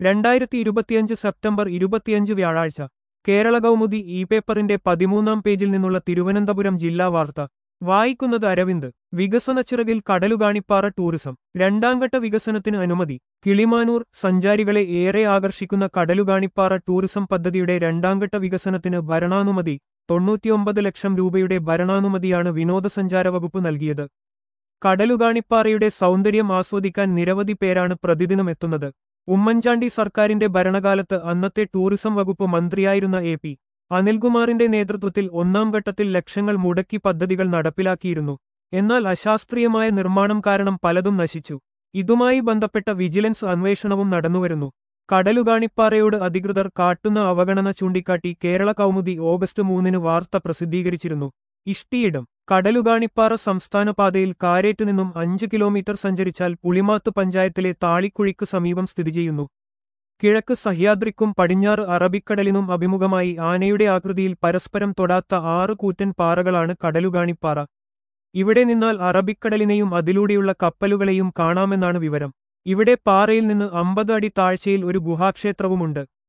രണ്ടായിരത്തി ഇരുപത്തിയഞ്ച് സെപ്റ്റംബർ ഇരുപത്തിയഞ്ച് വ്യാഴാഴ്ച കേരള കൗമുദി ഇ പേപ്പറിന്റെ പതിമൂന്നാം പേജിൽ നിന്നുള്ള തിരുവനന്തപുരം ജില്ലാ വാർത്ത വായിക്കുന്നത് അരവിന്ദ് വികസനച്ചിറകിൽ കടലുകാണിപ്പാറ ടൂറിസം രണ്ടാംഘട്ട വികസനത്തിന് അനുമതി കിളിമാനൂർ സഞ്ചാരികളെ ഏറെ ആകർഷിക്കുന്ന കടലുകാണിപ്പാറ ടൂറിസം പദ്ധതിയുടെ രണ്ടാംഘട്ട വികസനത്തിന് ഭരണാനുമതി തൊണ്ണൂറ്റിയൊമ്പത് ലക്ഷം രൂപയുടെ ഭരണാനുമതിയാണ് വിനോദസഞ്ചാര വകുപ്പ് നൽകിയത് കടലുകാണിപ്പാറയുടെ സൗന്ദര്യം ആസ്വദിക്കാൻ നിരവധി പേരാണ് പ്രതിദിനം എത്തുന്നത് ഉമ്മൻചാണ്ടി സർക്കാരിന്റെ ഭരണകാലത്ത് അന്നത്തെ ടൂറിസം വകുപ്പ് മന്ത്രിയായിരുന്ന എ പി അനിൽകുമാറിന്റെ നേതൃത്വത്തിൽ ഒന്നാം ഘട്ടത്തിൽ ലക്ഷങ്ങൾ മുടക്കി പദ്ധതികൾ നടപ്പിലാക്കിയിരുന്നു എന്നാൽ അശാസ്ത്രീയമായ നിർമ്മാണം കാരണം പലതും നശിച്ചു ഇതുമായി ബന്ധപ്പെട്ട വിജിലൻസ് അന്വേഷണവും നടന്നുവരുന്നു കടലുകാണിപ്പാറയോട് അധികൃതർ കാട്ടുന്ന അവഗണന ചൂണ്ടിക്കാട്ടി കേരള കൗമുദി ഓഗസ്റ്റ് മൂന്നിന് വാർത്ത പ്രസിദ്ധീകരിച്ചിരുന്നു ഇഷ്ടിയിടം കടലുകാണിപ്പാറ സംസ്ഥാന പാതയിൽ കാരേറ്റ് നിന്നും അഞ്ച് കിലോമീറ്റർ സഞ്ചരിച്ചാൽ പുളിമാത്ത് പഞ്ചായത്തിലെ താളിക്കുഴിക്ക് സമീപം സ്ഥിതി ചെയ്യുന്നു കിഴക്ക് സഹ്യാദ്രിക്കും പടിഞ്ഞാറ് അറബിക്കടലിനും അഭിമുഖമായി ആനയുടെ ആകൃതിയിൽ പരസ്പരം തൊടാത്ത ആറ് കൂറ്റൻ പാറകളാണ് കടലുകാണിപ്പാറ ഇവിടെ നിന്നാൽ അറബിക്കടലിനെയും അതിലൂടെയുള്ള കപ്പലുകളെയും കാണാമെന്നാണ് വിവരം ഇവിടെ പാറയിൽ നിന്ന് അമ്പത് അടി താഴ്ചയിൽ ഒരു ഗുഹാക്ഷേത്രവുമുണ്ട്